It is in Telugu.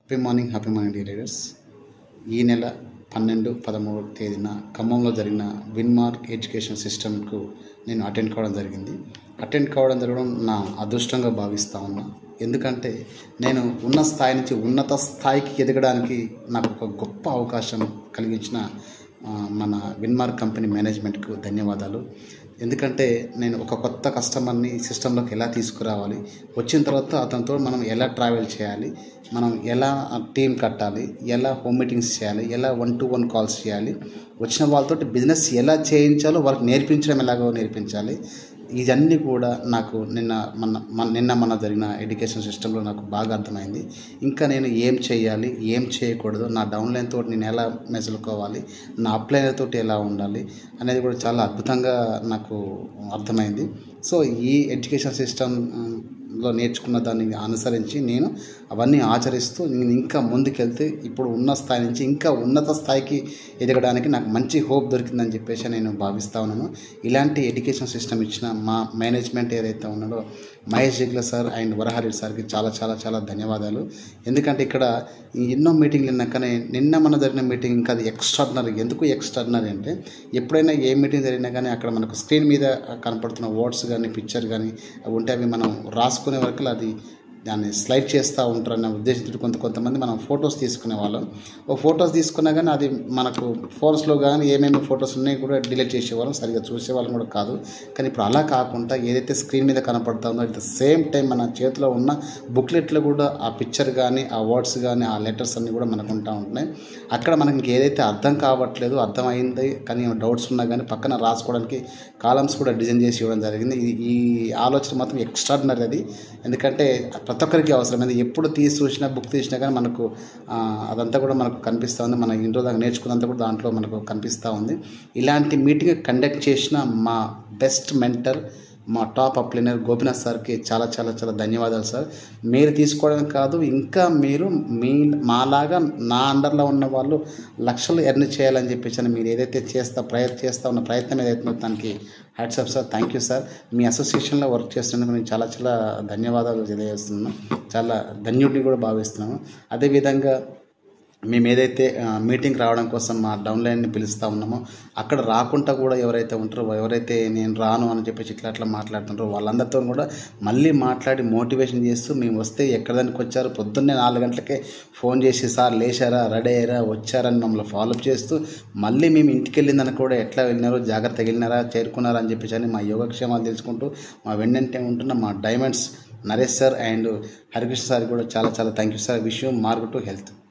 happy morning happy morning leaders ఈ నెల పన్నెండు పదమూడు తేదీన ఖమ్మంలో జరిగిన విన్మార్క్ ఎడ్యుకేషన్ సిస్టమ్కు నేను అటెండ్ కావడం జరిగింది అటెండ్ కావడం జరగడం నా అదృష్టంగా భావిస్తా ఉన్నా ఎందుకంటే నేను ఉన్న స్థాయి నుంచి ఉన్నత స్థాయికి ఎదగడానికి నాకు ఒక గొప్ప అవకాశం కలిగించిన ఆ, మన విన్మార్క్ కంపెనీ మేనేజ్మెంట్కు ధన్యవాదాలు ఎందుకంటే నేను ఒక కొత్త కస్టమర్ని సిస్టంలోకి ఎలా తీసుకురావాలి వచ్చిన తర్వాత అతనితో మనం ఎలా ట్రావెల్ చేయాలి మనం ఎలా టీం కట్టాలి ఎలా హోమ్ మీటింగ్స్ చేయాలి ఎలా వన్ టు వన్ కాల్స్ చేయాలి వచ్చిన వాళ్ళతో బిజినెస్ ఎలా చేయించాలో వాళ్ళకి నేర్పించడం ఎలాగో నేర్పించాలి ఇవన్నీ కూడా నాకు నిన్న మన మన నిన్న మన జరిగిన ఎడ్యుకేషన్ సిస్టంలో నాకు బాగా అర్థమైంది ఇంకా నేను ఏం చేయాలి ఏం చేయకూడదు నా డౌన్లైన్ తోటి నేను ఎలా మెసులుకోవాలి నా అప్లైన్ తోటి ఎలా ఉండాలి అనేది కూడా చాలా అద్భుతంగా నాకు అర్థమైంది సో ఈ ఎడ్యుకేషన్ సిస్టంలో నేర్చుకున్న దాన్ని అనుసరించి నేను అవన్నీ ఆచరిస్తూ నేను ఇంకా ముందుకెళ్తే ఇప్పుడు ఉన్న స్థాయి నుంచి ఇంకా ఉన్నత స్థాయికి ఎదగడానికి నాకు మంచి హోప్ దొరికిందని చెప్పేసి నేను భావిస్తా ఉన్నాను ఇలాంటి ఎడ్యుకేషన్ సిస్టమ్ ఇచ్చిన మా మేనేజ్మెంట్ ఏదైతే ఉన్నాడో మహేష్ జిగ్ల సార్ అండ్ వరహారెడ్డి సార్కి చాలా చాలా చాలా ధన్యవాదాలు ఎందుకంటే ఇక్కడ ఈ ఎన్నో మీటింగ్లు విన్నాకనే నిన్న మన జరిగిన మీటింగ్ ఇంకా అది ఎక్స్ట్రాడినరీ ఎందుకు ఎక్స్ట్రాడినరీ అంటే ఎప్పుడైనా ఏ మీటింగ్ జరిగినా కానీ అక్కడ మనకు స్క్రీన్ మీద కనపడుతున్న వర్డ్స్ కానీ పిక్చర్ కానీ అవి ఉంటే అవి మనం రాసుకునే వరకు అది దాన్ని స్లైడ్ చేస్తూ ఉంటారన్న ఉద్దేశంతో కొంత కొంతమంది మనం ఫొటోస్ తీసుకునే వాళ్ళం ఓ ఫొటోస్ తీసుకున్నా కానీ అది మనకు ఫోన్స్లో కానీ ఏమేమి ఫొటోస్ ఉన్నాయో కూడా డిలీట్ చేసేవాళ్ళం సరిగ్గా చూసేవాళ్ళం కూడా కాదు కానీ ఇప్పుడు అలా కాకుండా ఏదైతే స్క్రీన్ మీద కనపడుతుందో అట్ ద సేమ్ టైం మన చేతిలో ఉన్న బుక్లెట్లో కూడా ఆ పిక్చర్ కానీ ఆ వర్డ్స్ కానీ ఆ లెటర్స్ అన్నీ కూడా మనకు ఉంటా ఉంటున్నాయి అక్కడ మనకి ఏదైతే అర్థం కావట్లేదు అర్థమైంది కానీ డౌట్స్ ఉన్నా కానీ పక్కన రాసుకోవడానికి కాలమ్స్ కూడా డిజైన్ చేసి ఇవ్వడం జరిగింది ఇది ఈ ఆలోచన మాత్రం ఎక్స్ట్రాడినరీ అది ఎందుకంటే ప్రతి ఒక్కరికి అవసరమైంది ఎప్పుడు తీసి చూసినా బుక్ తీసినా కానీ మనకు ఆ, అదంతా కూడా మనకు కనిపిస్తూ ఉంది మన ఇంట్లో దాకా నేర్చుకున్నంత కూడా దాంట్లో మనకు కనిపిస్తూ ఉంది ఇలాంటి మీటింగ్ కండక్ట్ చేసిన మా బెస్ట్ మెంటర్ మా టాప్ అప్లైనర్ గోపినాథ్ సార్కి చాలా చాలా చాలా ధన్యవాదాలు సార్ మీరు తీసుకోవడం కాదు ఇంకా మీరు మీ మాలాగా నా అండర్లో ఉన్న వాళ్ళు లక్షలు ఎర్న్ చేయాలని చెప్పేసి అని మీరు ఏదైతే చేస్తా ప్రయత్నం చేస్తా ఉన్న ప్రయత్నం ఏదైతే ఉందో దానికి hats off sir thank you sir మీ అసోసియేషన్లో వర్క్ చేస్తున్నందుకు నేను చాలా చాలా ధన్యవాదాలు తెలియజేస్తున్నాను చాలా ధన్యుడిని కూడా భావిస్తున్నాను అదేవిధంగా మేము ఏదైతే ఆ, మీటింగ్ రావడం కోసం మా డౌన్లైన్ని పిలుస్తూ ఉన్నామో అక్కడ రాకుండా కూడా ఎవరైతే ఉంటారో ఎవరైతే నేను రాను అని చెప్పేసి ఇట్లా అట్లా మాట్లాడుతుంటారో వాళ్ళందరితో కూడా మళ్ళీ మాట్లాడి మోటివేషన్ చేస్తూ మేము వస్తే ఎక్కడిదానికి వచ్చారు పొద్దున్నే నాలుగు గంటలకే ఫోన్ చేసి సార్ లేచారా రెడీ అయ్యారా వచ్చారని మమ్మల్ని ఫాలోఅప్ చేస్తూ మళ్ళీ మేము ఇంటికి వెళ్ళిందని కూడా ఎట్లా వెళ్ళినారో జాగ్రత్తగా వెళ్ళినారా చేరుకున్నారా అని చెప్పేసి అని మా యోగక్షేమాలు తెలుసుకుంటూ మా వెన్నంటే ఉంటున్న మా diamonds Naresh sir and Harikrishna sir కూడా చాలా చాలా thank you sir wish you మార్గ్ టు హెల్త్